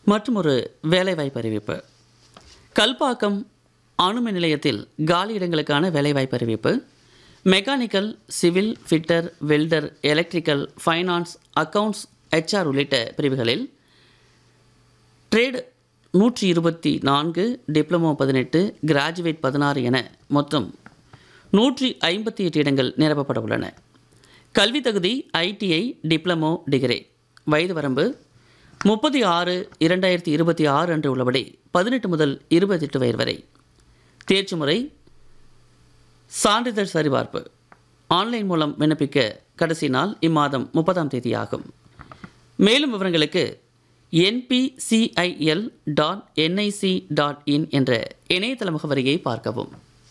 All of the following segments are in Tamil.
மற்றும் ஒரு வேலைவாய்ப்பு அறிவிப்பு கல்பாக்கம் அணுமின் நிலையத்தில் காலி இடங்களுக்கான வேலைவாய்ப்பு அறிவிப்பு mechanical civil fitter welder electrical finance accounts HR உள்ளிட்ட பிரிவுகளில் ட்ரேடு நூற்றி இருபத்தி நான்கு டிப்ளமோ பதினெட்டு கிராஜுவேட் பதினாறு என மொத்தம் நூற்றி ஐம்பத்தி எட்டு இடங்கள் நிரப்பப்பட உள்ளன கல்வி தகுதி ஐடிஐ டிப்ளமோ டிகிரி வயது வரம்பு முப்பத்தி ஆறு இரண்டாயிரத்தி இருபத்தி ஆறு அன்று உள்ளபடி பதினெட்டு முதல் இருபத்தெட்டு வயது வரை தேர்ச்சி முறை சான்றிதழ் சரிபார்ப்பு ஆன்லைன் மூலம் விண்ணப்பிக்க கடைசி நாள் இம்மாதம் முப்பதாம் தேதி ஆகும் மேலும் விவரங்களுக்கு NPCIL dot NIC dot in என்ற இணையதள முகவரியை பார்க்கவும்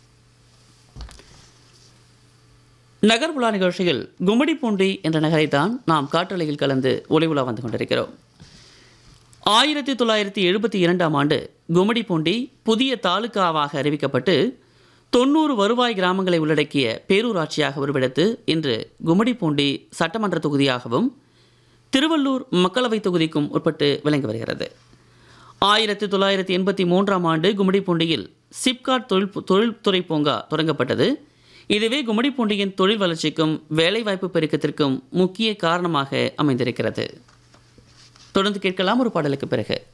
நகர் உலா நிகழ்ச்சியில் கும்மிடிப்பூண்டி என்ற நகரைத்தான் நாம் காற்றலையில் கலந்து ஒளி உலா வந்து கொண்டிருக்கிறோம் ஆயிரத்தி தொள்ளாயிரத்தி எழுபத்தி இரண்டாம் ஆண்டு கும்மிடிப்பூண்டி புதிய தாலுகாவாக அறிவிக்கப்பட்டு தொண்ணூறு வருவாய் கிராமங்களை உள்ளடக்கிய பேரூராட்சியாக உருவெடுத்து இன்று கும்மிடிப்பூண்டி சட்டமன்ற தொகுதியாகவும் திருவள்ளூர் மக்களவைத் தொகுதிக்கும் உட்பட்டு விளங்கி வருகிறது ஆயிரத்தி தொள்ளாயிரத்தி எண்பத்தி மூன்றாம் ஆண்டு கும்மிடிப்பூண்டியில் சிப்காட் தொழில் தொழில்துறை பூங்கா தொடங்கப்பட்டது இதுவே கும்மிடிப்பூண்டியின் தொழில் வளர்ச்சிக்கும் வேலைவாய்ப்பு பெருக்கத்திற்கும் முக்கிய காரணமாக அமைந்திருக்கிறது தொடர்ந்து கேட்கலாம் ஒரு பாடலுக்கு பிறகு